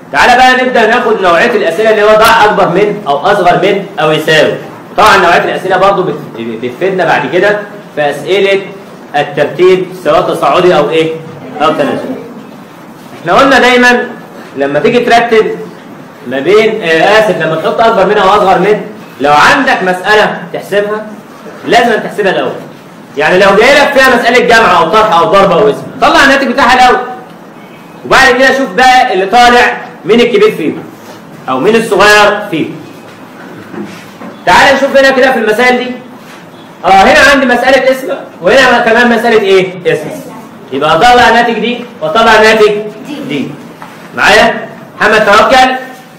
تعالى بقى نبدا ناخد نوعيه الاسئله اللي هو ضع اكبر من او اصغر من او يساوي طبعا نوعيه الاسئله برضو بت- بتفيدنا بعد كده في اسئله الترتيب سواء تصاعدي او ايه او تنازلي احنا قلنا دايما لما تيجي ترتب ما بين آه اسف لما تحط اكبر من او اصغر من لو عندك مساله تحسبها لازم تحسبها الاول يعني لو جاي لك فيها مساله جمع او طرح او ضرب او اسم طلع الناتج بتاعها الاول وبعد كده شوف بقى اللي طالع مين الكبير فيهم او مين الصغير فيهم تعال نشوف هنا كده في المسائل دي اه هنا عندي مساله اسم وهنا كمان مساله ايه اسم يبقى اطلع الناتج دي واطلع الناتج دي معايا محمد توكل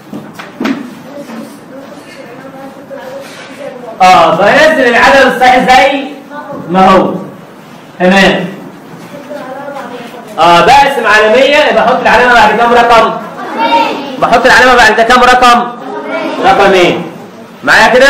اه بنزل العدد الصحيح زي ما هو تمام اه بقسم على 100 يبقى احط العلامه بعد كام رقم بحط العلامه بعد كام رقم رقمين معايا كده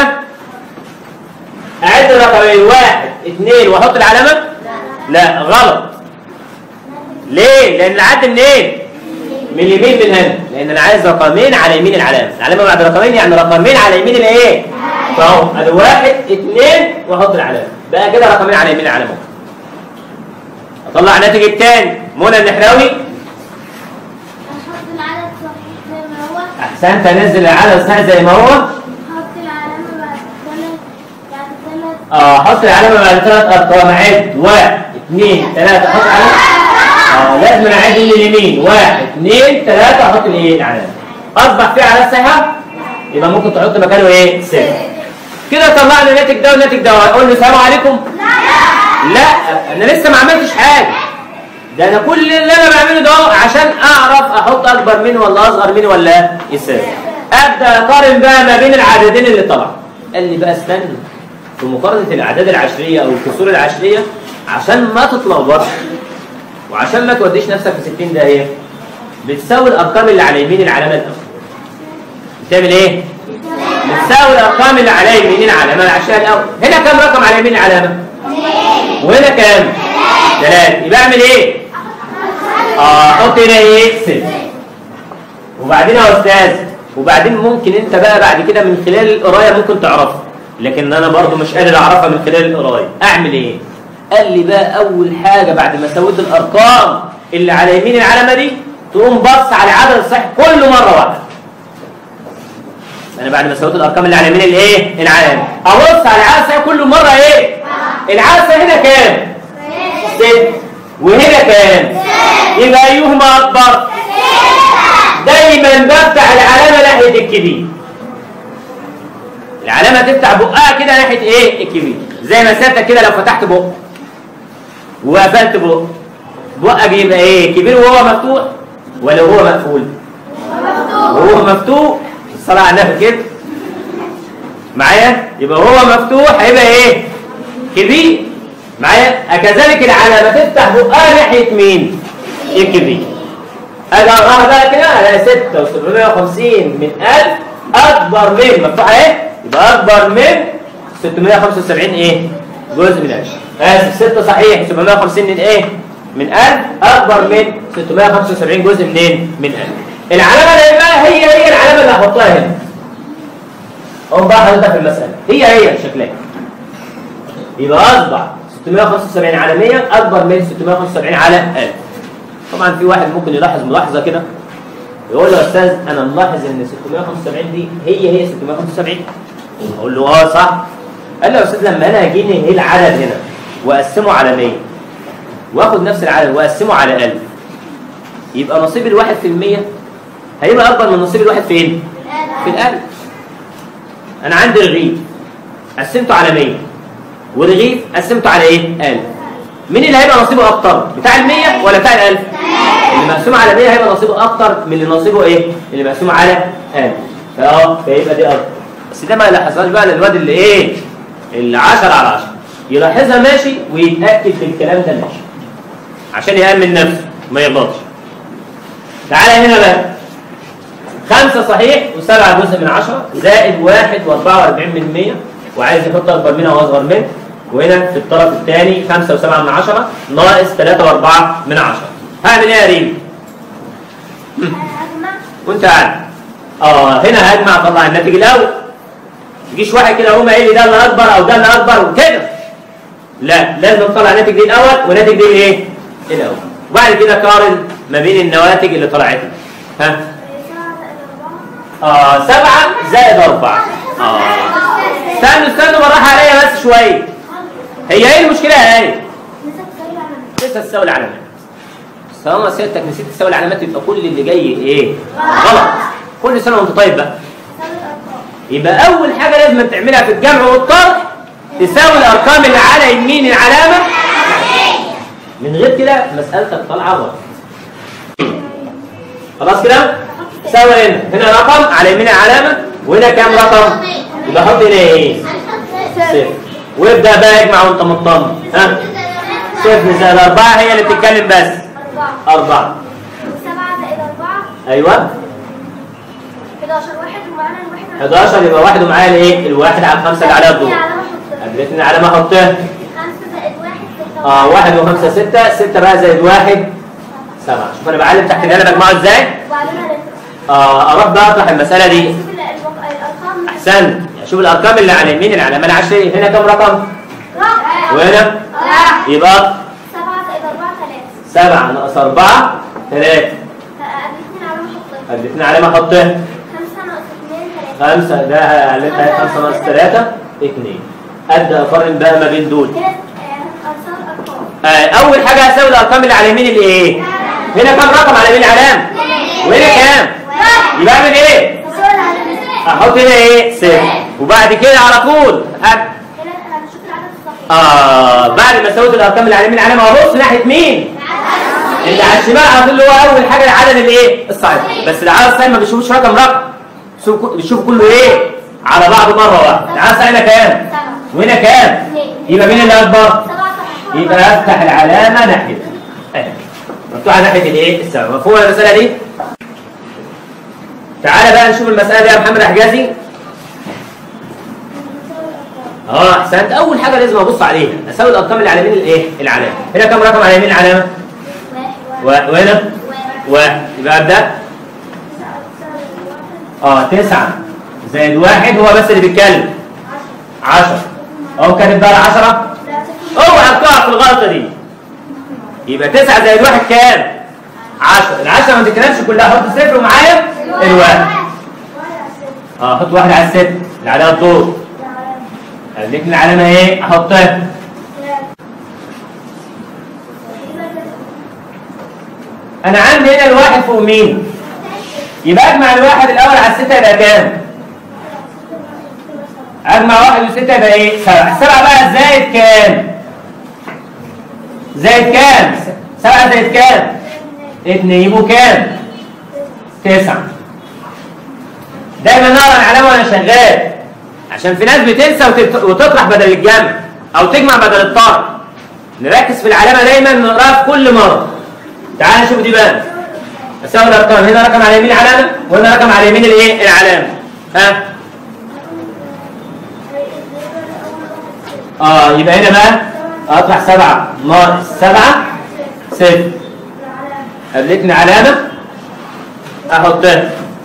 اعد الرقمين واحد اثنين واحط العلامه لا غلط ليه لان العد منين من اليمين من هنا لان انا عايز رقمين على يمين العلامه العلامه بعد رقمين يعني رقمين على يمين الايه فاهو ادي واحد اثنين واحط العلامه بقى كده رقمين على يمين العلامه اطلع الناتج الثاني منى النحراوي أحط العدد صحيح زي ما هو احسنت انزل العدد الصحيح زي ما هو أحط العلامة بعد ثلاث بعد ثلاث اه حط العلامه بعد ثلاث ارقام عد واحد اثنين ثلاثه حط علامه اه لازم انا اعد من اليمين واحد اثنين ثلاثه احط الايه العلامه اصبح في علامه صحيحه يبقى ممكن تحط مكانه ايه صفر كده طلعنا الناتج ده والناتج ده اقول له السلام عليكم لا انا لسه ما عملتش حاجه ده انا كل اللي انا بعمله ده عشان اعرف احط اكبر منه ولا اصغر منه ولا يساوي ابدا اقارن بقى ما بين العددين اللي طلعوا قال لي بقى استنى في مقارنه الاعداد العشريه او الكسور العشريه عشان ما تتلخبطش وعشان ما توديش نفسك في 60 دقيقه بتساوي الارقام اللي على يمين العلامه الاول بتعمل ايه بتساوي الارقام اللي على يمين العلامه العشريه الاول هنا كام رقم على يمين العلامه وهنا كام ثلاثة يبقى اعمل ايه اه حط هنا ايه صفر وبعدين يا استاذ وبعدين ممكن انت بقى بعد كده من خلال القرايه ممكن تعرفها لكن انا برضو مش قادر اعرفها من خلال القرايه اعمل ايه قال لي بقى اول حاجه بعد ما سويت الارقام اللي على يمين العلامه دي تقوم بص على العدد الصحيح كله مره واحده انا بعد ما سويت الارقام اللي على يمين الايه العلامه ابص على العدد الصحيح كله مره ايه العدد الصحيح هنا كام ست وهنا كام يبقى ايهما اكبر دايما بفتح العلامه ناحيه الكبير العلامه تفتح بقها كده ناحيه ايه الكبير زي ما سيادتك كده لو فتحت بق وقفلت بق بقك يبقى ايه كبير وهو مفتوح ولا هو مقفول وهو مفتوح الصلاه على النبي كده معايا يبقى هو مفتوح هيبقى ايه كبير معايا كذلك العلامه تفتح بقها ناحيه مين الكبير اجي اقراها بقى كده الاقي 6 و750 من 1000 اكبر من مفتوحه ايه يبقى اكبر من 675 ايه جزء من 1000 اسف 6 صحيح 750 من ايه من 1000 اكبر من 675 جزء منين من 1000 العلامه اللي بقى هي هي العلامه اللي هحطها هنا قوم بقى حضرتك في المساله هي هي شكلها يبقى اصبح 675 على 100 اكبر من 675 على 1000 طبعا في واحد ممكن يلاحظ ملاحظه كده يقول له يا استاذ انا ملاحظ ان 675 دي هي هي 675 اقول له اه صح قال له يا استاذ لما انا اجيني ايه العدد هنا واقسمه على 100 واخد نفس العدد واقسمه على 1000 يبقى نصيب الواحد في المية هيبقى اكبر من نصيب الواحد فين؟ في الألف انا عندي رغيف قسمته على 100 ورغيف قسمته على ايه؟ 1000 مين اللي هيبقى نصيبه اكتر؟ بتاع ال 100 ولا بتاع ال 1000؟ اللي مقسوم على 100 هيبقى نصيبه اكتر من اللي نصيبه ايه؟ اللي مقسوم على 1000 فاه فيبقى دي اكتر بس ده ما يلاحظهاش بقى للواد اللي ايه؟ اللي 10 على 10 يلاحظها ماشي ويتاكد بالكلام ده ماشي عشان يامن نفسه ما يغلطش تعالى هنا بقى خمسة صحيح وسبعة جزء من عشرة زائد واحد واربعة واربعين من مية وعايز يحط أكبر منها وأصغر منه وهنا في الطرف الثاني خمسة وسبعة من عشرة ناقص ثلاثة واربعة من عشرة هعمل إيه يا ريم؟ أجمع وانت قاعد اه هنا هجمع اطلع الناتج الاول يجيش واحد كده يقوم قايل لي ده اللي اكبر او ده اللي اكبر وكده لا لازم تطلع الناتج دي الاول وناتج دي الايه؟ الاول وبعد كده قارن ما بين النواتج اللي طلعت لك. ها اه سبعة زائد أربعة اه استنوا استنوا بالراحة عليا بس شوية هي ايه المشكلة يا ايه؟ لسه تساوي العلامات طالما سيادتك نسيت تساوي العلامات يبقى كل اللي جاي ايه؟ غلط كل سنة وانت طيب بقى يبقى أول حاجة لازم تعملها في الجمع والطرح تساوي الأرقام اللي على يمين العلامة من غير كده مسألتك طالعة غلط خلاص كده؟ ساوي هنا هنا رقم على يمين العلامة وهنا كام رقم؟ يبقى حط هنا ايه؟ صفر وابدأ بقى اجمع وانت مطمن ها؟ صفر زائد أربعة هي اللي بتتكلم بس أربعة أيوه 11 واحد ومعانا الواحد 11 يبقى واحد ومعايا الايه؟ الواحد على الخمسة اللي عليها الدور قابلتني العلامة احطها 5 زائد 1 6 اه واحد وخمسة ستة ستة بقى زائد واحد سبعة شوف انا بعلم تحت القلم بجمعه ازاي؟ وبعدين هنطرح اه اروح بقى اطرح المسألة دي شوف ال- الوق- الارقام احسنت شوف الارقام اللي على يمين العلامة العشرية هنا كام رقم؟ وهنا يبقى 7 زائد 4 3 سبعة ناقص أربعة ثلاثة قابلتني علامة حطيت قابلتني علامة احطها 5 ناقص 2 3 خمسة ده علامة خمسة ناقص ثلاثة اثنين أبدأ أقارن بقى ما بين دول كده ارسال الارقام آه، أول حاجة هساوي الأرقام اللي على يمين الإيه؟ هنا كام رقم على يمين العلامة؟ وهنا كام؟ يبقى أعمل إيه؟ أحط هنا إيه؟ صفر وبعد كده على طول أب... هنا هنشوف العدد الصحيح آه بعد ما سويت الأرقام اللي على يمين العلامة أبص ناحية مين؟ اللي على الشمال على طول اللي هو أول حاجة العدد الإيه؟ الصحيح بس العدد الصحيح ما بيشوفوش رقم رقم بيشوفوا- بيشوفوا كله إيه؟ على بعضه مرة واحدة العدد الصحيح هنا كام؟ وهنا كام؟ يبقى مين اللي أكبر؟ 7 صحيح يبقى افتح العلامه ناحيه اهي مفتوحه ناحيه الايه السبب مفهوم المساله دي تعالى بقى نشوف المساله دي يا محمد حجازي اه احسنت اول حاجه لازم ابص عليها اساوي الارقام اللي على يمين الايه العلامه هنا كام رقم على يمين العلامه و- وهنا واحد يبقى ابدا اه تسعة زائد واحد هو بس اللي بيتكلم عشرة اهو كاتب بقى العشرة اوعى تقع في الغلطه دي يبقى 9 زائد واحد كام 10 العشرة ما تتكلمش كلها حط صفر ومعايا الواحد اه حط واحد على الست اللي عليها الدور خليك العلامه ايه احطها انا عندي هنا الواحد فوق مين يبقى اجمع الواحد الاول على الستة يبقى كام اجمع واحد وستة يبقى ايه سبعة السبعة بقى زائد كام زائد كام سبعة زائد كام اتنين يبقوا كام تسعة دايما نقرا العلامة وانا شغال عشان في ناس بتنسى وتت- وتطرح بدل الجمع او تجمع بدل الطرح نركز في العلامة دايما نقراها في كل مرة تعال نشوف دي بقى اساوي الارقام هنا رقم على يمين العلامة وهنا رقم على يمين الايه العلامة ها اه يبقى هنا بقى اطرح سبعة ناقص سبعة صفر قابلتني علامة احطها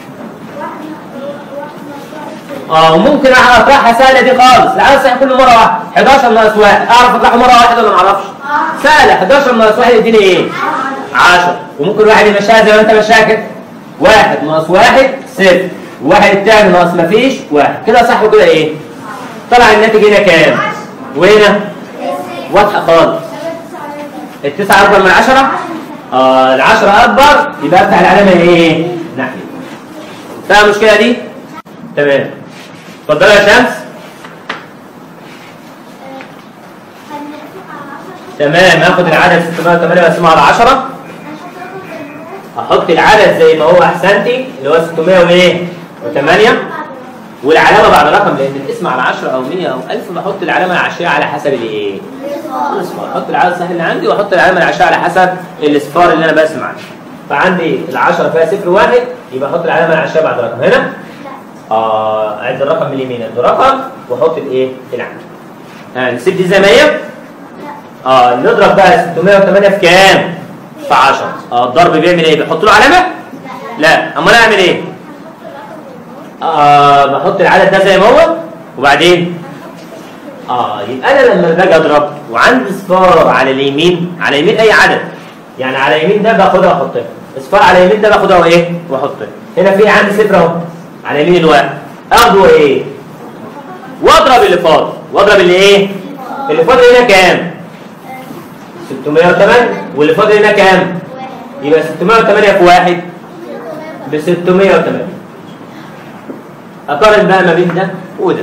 اه وممكن اطرحها سهله دي خالص العدد صحيح كل مره واحده 11 ناقص واحد اعرف اطرحه مره واحده ولا ما اعرفش سهله 11 ناقص واحد يديني ايه 10 وممكن واحد يمشيها زي ما انت مشاها كده واحد ناقص واحد صفر وواحد التاني ناقص مفيش واحد كده صح وكده ايه طلع الناتج هنا كام وهنا واضحه خالص التسعة أكبر من العشرة؟ آه العشرة أكبر يبقى أفتح العلامة إيه؟ ناحية. فاهم المشكلة دي؟ تمام. اتفضلي يا شمس. تمام هاخد العدد 608 واقسمه على 10 هحط العدد زي ما هو احسنتي اللي هو 600 وايه؟ و8 والعلامه بعد رقم لان الاسم على 10 او 100 او 1000 بحط العلامه العشريه على حسب الايه؟ الاصفار احط العدد الصحيح اللي عندي واحط العلامه العشريه على حسب الاصفار اللي انا برسم عنه فعندي ال10 فيها صفر واحد يبقى احط العلامه العشريه بعد رقم هنا اه اعد الرقم من اليمين ادي رقم واحط الايه؟ العدد ها نسيب دي زي ما هي؟ اه نضرب بقى 608 في كام؟ في 10 اه الضرب بيعمل ايه؟ بيحط له علامه؟ لا امال اعمل ايه آه بحط العدد ده زي ما هو وبعدين اه يبقى انا لما باجي اضرب وعندي صفار على اليمين على يمين اي عدد يعني على يمين ده باخدها واحطها اصفار على يمين ده باخدها وايه واحطها هنا في عندي صفر اهو على يمين الواحد اخده ايه واضرب اللي فاضل واضرب اللي ايه اللي فاضل هنا كام 608 واللي فاضل هنا كام يبقى 608 في واحد ب 608 اقارن بقى ما بين ده وده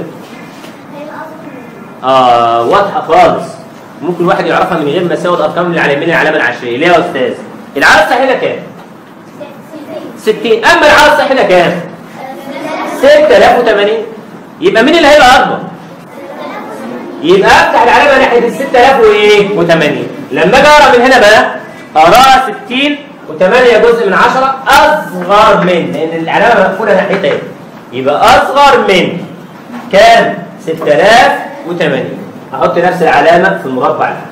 اه واضحه خالص ممكن الواحد يعرفها من غير ما يساوي الارقام اللي على يمين العلامه العشريه ليه يا استاذ العدد الصحيح ده كام 60 اما العدد الصحيح ده كام 6080 يبقى مين اللي هيبقى اكبر يبقى افتح العلامه ناحيه ال 6080 لما اجي اقرا من هنا بقى اقراها 60 و8 جزء من 10 اصغر من لان العلامه مقفوله ناحيتها ايه يبقى اصغر من كام 6080 احط نفس العلامه في المربع ده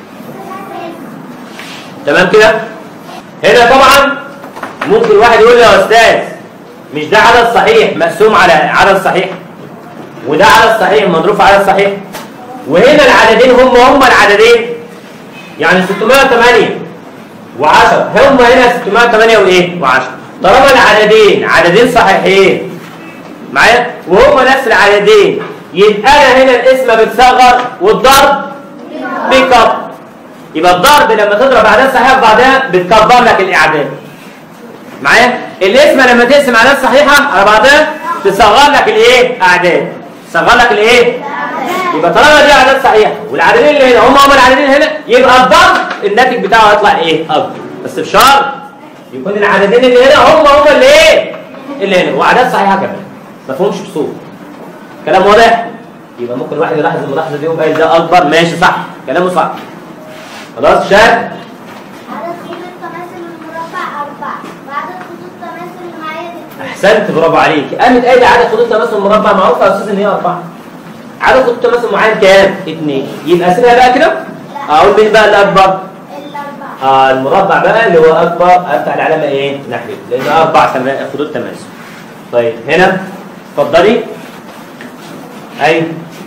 تمام كده هنا طبعا ممكن واحد يقول لي يا استاذ مش ده عدد صحيح مقسوم على عدد صحيح وده عدد صحيح مضروب في عدد صحيح وهنا العددين هم هم العددين يعني 608 و10 هم هنا 608 وايه و10 طالما العددين عددين صحيحين معايا وهم نفس العددين يبقى انا هنا الاسم بتصغر والضرب بيكبر يبقى الضرب لما تضرب اعداد صحيحه في بعضها بتكبر لك الاعداد معايا الاسم لما تقسم اعداد صحيحه على بعضها تصغر لك الايه اعداد تصغر لك الايه يبقى طالما دي اعداد صحيحه والعددين اللي هنا هم هم العددين هنا يبقى الضرب الناتج بتاعه هيطلع ايه اكبر بس بشرط يكون العددين اللي هنا هم هم اللي ايه اللي هنا واعداد صحيحه كمان ما فيهمش كسور كلام واضح يبقى ممكن واحد يلاحظ الملاحظه دي ويبقى ده اكبر ماشي صح كلامه صح خلاص شاف عدد خطوط تماثل المربع أربعة وعدد خطوط تماثل المعايير احسنت برافو عليك قامت قايله عدد خطوط تماثل مربع معروف يا استاذ ان هي اربعه عدد خطوط تماثل معين كام؟ اثنين يبقى اسيبها بقى كده اقول مين بقى الاكبر؟ الأربعة آه المربع بقى اللي هو اكبر افتح العلامه ايه؟ ناحيه لان اربع تما- خطوط تماثل طيب هنا اتفضلي ايوه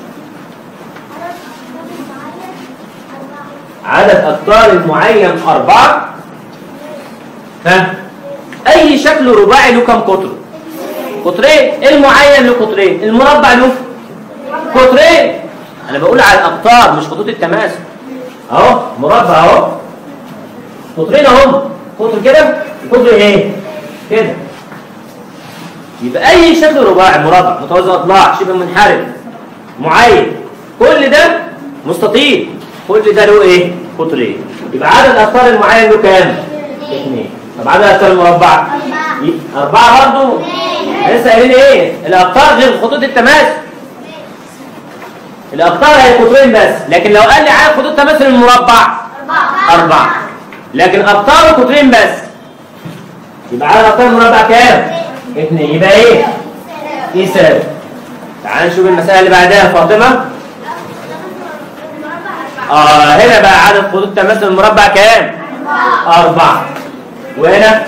عدد خطوط عدد المعين أربعة أقطار المعين أربعة ها أي شكل رباعي له كم قطر؟ قطرين المعين له قطرين المربع له قطرين أنا بقول على الأقطار مش خطوط التماثل أهو مربع أهو قطرين أهم قطر كده قطر إيه؟ كده يبقى أي شكل رباعي مربع متوازي أضلاع شبه منحرف معين كل ده مستطيل كل ده له ايه؟ قطرين يبقى عدد الاقطار المعين له كام؟ اثنين طب عدد الاقطار المربع؟ ي- أربعة برضه لسه قايلين ايه؟ الأقطار غير خطوط التماثل الأقطار هي قطرين بس لكن لو قال لي عدد خطوط تماثل المربع أربعة لكن أقطاره قطرين بس يبقى عدد أقطار المربع كام؟ اثنين يبقى ايه؟ يساوي تعال نشوف المسألة اللي بعدها فاطمة آه هنا بقى عدد خطوط تماثل المربع كام؟ أربعة وهنا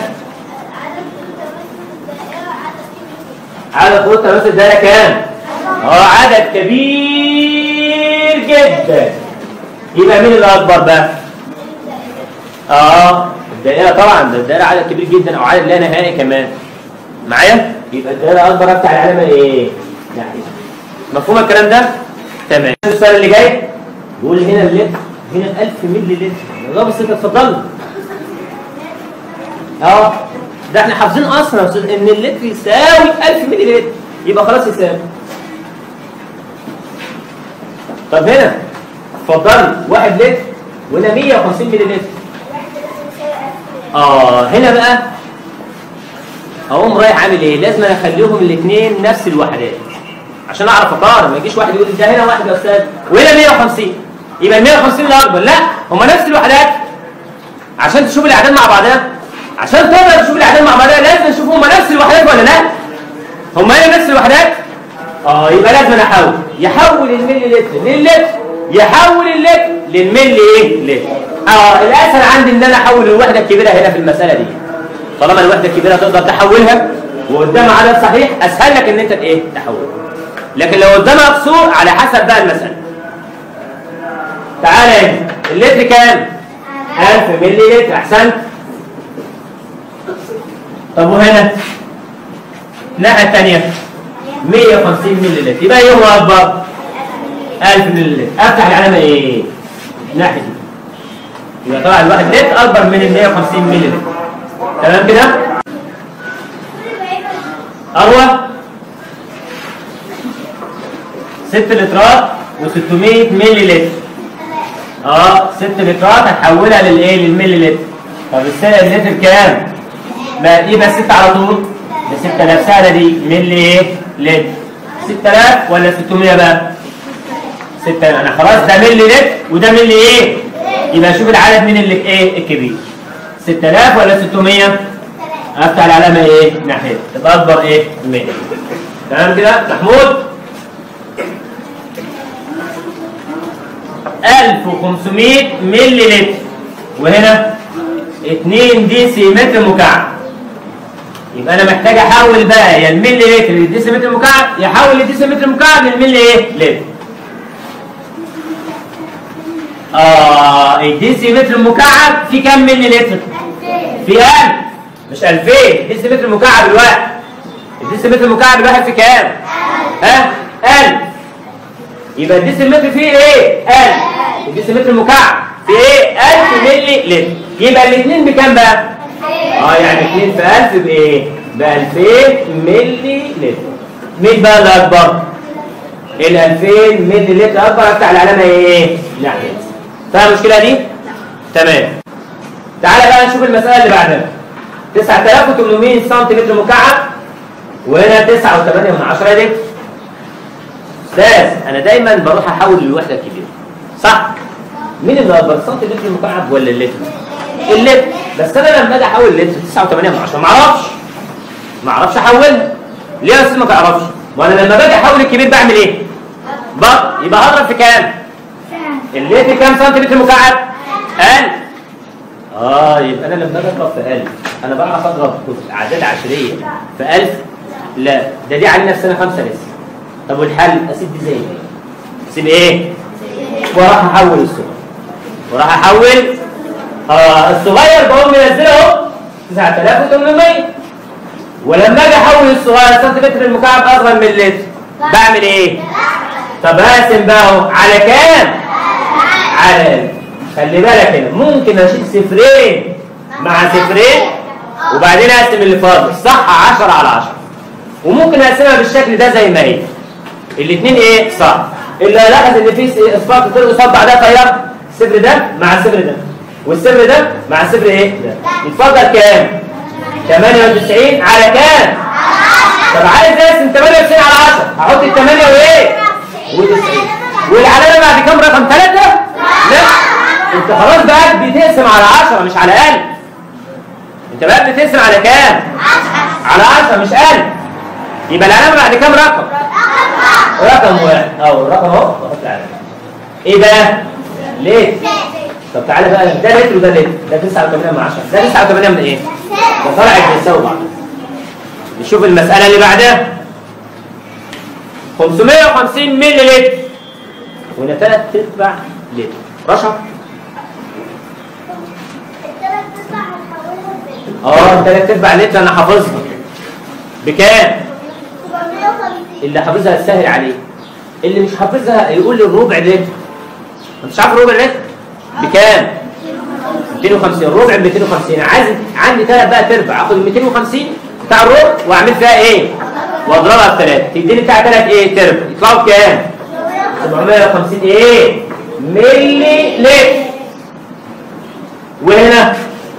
عدد خطوط تماثل الدائرة كام؟ اه عدد كبير جدا يبقى مين الأكبر بقى؟ اه الدائرة طبعا ده الدائرة عدد كبير جدا أو عدد لا نهائي كمان معايا؟ يبقى الدائرة أكبر أفتح العلامة إيه؟ ناحية مفهوم الكلام ده؟ تمام السؤال اللي جاي يقول هنا اللتر هنا 1000 مللي لتر الله بس انت اتفضل اه ده احنا حافظين اصلا يا استاذ ان اللتر يساوي 1000 مللي لتر يبقى خلاص يساوي طب هنا اتفضل 1 لتر وهنا 150 مللي لتر اه هنا بقى اقوم رايح عامل ايه لازم أنا اخليهم الاثنين نفس الوحدات عشان اعرف اقارن ما يجيش واحد يقول لي ده هنا واحد يا استاذ وهنا 150 يبقى ال 150 اللي اكبر لا هما نفس الوحدات عشان تشوف الاعداد مع بعضها عشان تقدر تشوف الاعداد مع بعضها لازم تشوف هما نفس الوحدات ولا لا هما هنا نفس الوحدات اه يبقى لازم أنا احول يحول الملي لتر للتر يحول اللتر للملي ايه لتر اه الاسهل عندي ان انا احول الوحده الكبيره هنا في المساله دي طالما الوحده الكبيره تقدر تحولها وقدامها عدد صحيح اسهل لك ان انت ايه تحولها لكن لو قدامها كسور على حسب بقى المساله تعالى هنا اللتر كام 1000 مللي لتر احسنت طب وهنا الناحيه الثانيه 150 مللي لتر يبقى ايه هو اكبر 1000 مللي لتر افتح العلامه ايه ناحيه دي يبقى طبعا الواحد لتر اكبر من ال 150 مللي لتر تمام كده اروى 6 لترات و600 مللي لتر اه 6 لترات هتحولها للايه للملي لتر طب السنه اللتر كام ما ايه بس 6 على طول ده 6000 سهله دي ملي ايه لتر 6000 ولا 600 بقى 6 انا خلاص ده ملي لتر وده ملي ايه يبقى شوف العدد مين اللي ايه الكبير 6000 ولا 600 افتح العلامه ايه ناحيه تبقى اكبر ايه 100 تمام كده محمود 1500 ملي لتر وهنا 2 ديسي متر مكعب يبقى انا محتاج احول بقى يا الملي لتر للديسي متر مكعب يحول الديسي متر مكعب للملي ايه لتر اه الديسي متر مكعب في كام ملي لتر في 1000 مش 2000 ديسي متر مكعب الواحد الديسي متر مكعب الواحد في كام ها 1000 يبقى الديسيمتر فيه ايه 1000 الديسيمتر مكعب في ايه 1000 ملي لتر يبقى الاثنين بكام بقى اه يعني 2 في 1000 بايه ب 2000 ملي لتر مين بقى اللي اكبر ال 2000 ملي لتر اكبر افتح العلامه ايه ناحيه فاهم المشكله دي تمام تعالى بقى نشوف المساله اللي بعدها 9800 سنتيمتر مكعب وهنا 9.8 من 10 لتر استاذ انا دايما بروح احول للوحده الكبيره صح مين اللي اكبر سنتيمتر مكعب ولا اللتر اللتر بس انا لما اجي احول اللتر 9.8 من 10 ما اعرفش ما اعرفش احول ليه يا استاذ ما تعرفش وانا لما باجي احول الكبير بعمل ايه بط يبقى هضرب في كام اللتر كام سنتيمتر مكعب 1000 اه يبقى انا لما اجي اضرب في 1000 انا بعرف اضرب في اعداد عشريه في 1000 لا ده دي علينا في سنه خمسه لسه طب والحل اسيب دي زي ما هي. اسيب ايه وراح احول الصغير وراح احول آه الصغير بقوم منزله اهو 9800 ولما اجي احول الصغير سنتيمتر المكعب اصغر من اللتر بعمل ايه طب هقسم بقى اهو على كام على ألف. خلي بالك هنا ممكن اشيل صفرين مع صفرين وبعدين اقسم اللي فاضل صح 10 على 10 وممكن اقسمها بالشكل ده زي ما هي الاثنين ايه صح اللي لاحظ ان في اصفار كتير قصاد بعدها طيار الصفر ده مع الصفر ده والصفر ده مع الصفر ايه ده يتفضل كام 98 على كام طب عايز اقسم 98 على 10 احط ال 8 وايه و90 والعلامه بعد كام رقم 3 لا انت خلاص بقى بتقسم على 10 مش على 1000 انت بقى بتقسم على كام على 10 مش 1000 يبقى العلامه بعد كام رقم رقم واحد اهو الرقم اهو بحط علامه ايه بقى ليه طب تعالى بقى ده لتر وده لتر ده 9.8 من 10 ده 9.8 من ايه ده فرع بيساوي بعض نشوف المساله اللي بعدها 550 مللي لتر وهنا ثلاث ارباع لتر رشا الثلاث تسع هنحولها ل اه ثلاث ارباع لتر انا حافظها بكام 750 اللي حافظها سهل عليه اللي مش حافظها يقول لي الربع لتر انت مش عارف الربع لتر بكام 250 الربع ب 250 عايز عندي ثلاث بقى تربع اخد ال 250 بتاع الربع واعمل فيها ايه واضربها في ثلاثه تديني بتاع ثلاث ايه تربع يطلعوا بكام 750 ايه ملي لتر وهنا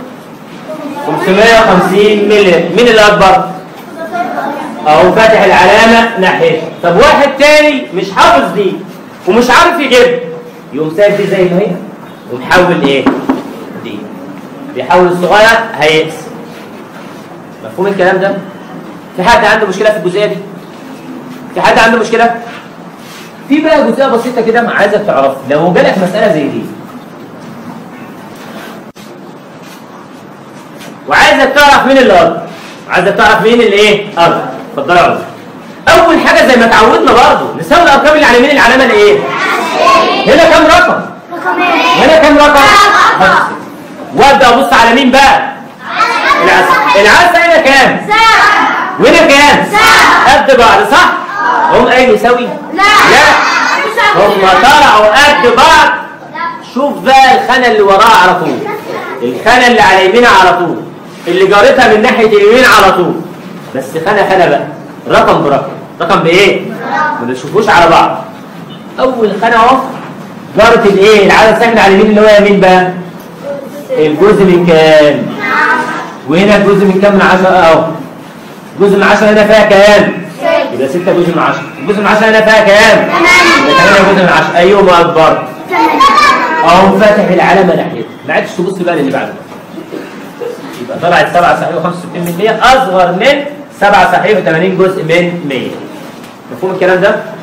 550 ملي لتر مين اللي اكبر اهو فاتح العلامه ناحيه طب واحد تاني مش حافظ دي ومش عارف يجيب يقوم سايب دي زي ما هي ومحول ايه دي بيحول الصغير هيقسم مفهوم الكلام ده في حد عنده مشكله في الجزئيه دي في حد عنده مشكله في بقى جزئيه بسيطه كده ما عايزك تعرفها لو جالك مساله زي دي وعايزك تعرف تعرف مين اللي اكبر عايزك تعرف مين اللي ايه اكبر اتفضل يا عمر اول حاجه زي ما اتعودنا برضه نساوي الارقام اللي على يمين العلامه الايه هنا كام رقم هنا كام رقم وابدا ابص على مين بقى العسل العسل هنا كام وهنا كام قد بعض صح هم ايه يساوي لا هم طلعوا قد بعض شوف بقى الخانه اللي وراها على طول الخانه اللي على يمينها على طول اللي جارتها من ناحيه اليمين على طول بس خانه خانه بقى رقم برقم رقم بايه ما نشوفوش على بعض اول خانه اهو جارت الايه العدد الساكن على اليمين اللي هو يمين بقى الجزء من كام وهنا الجزء من كام من 10 اهو جزء من 10 هنا فيها كام يبقى 6 جزء من 10 الجزء من 10 هنا فيها كام يبقى 8 جزء من 10 ايهما اكبر اهو فاتح العلامه ناحيته ما عادش تبص بقى للي بعده يبقى طلعت 7 صحيح و65% اصغر من 7 صحيح و80 جزء من 100 مفهوم الكلام ده؟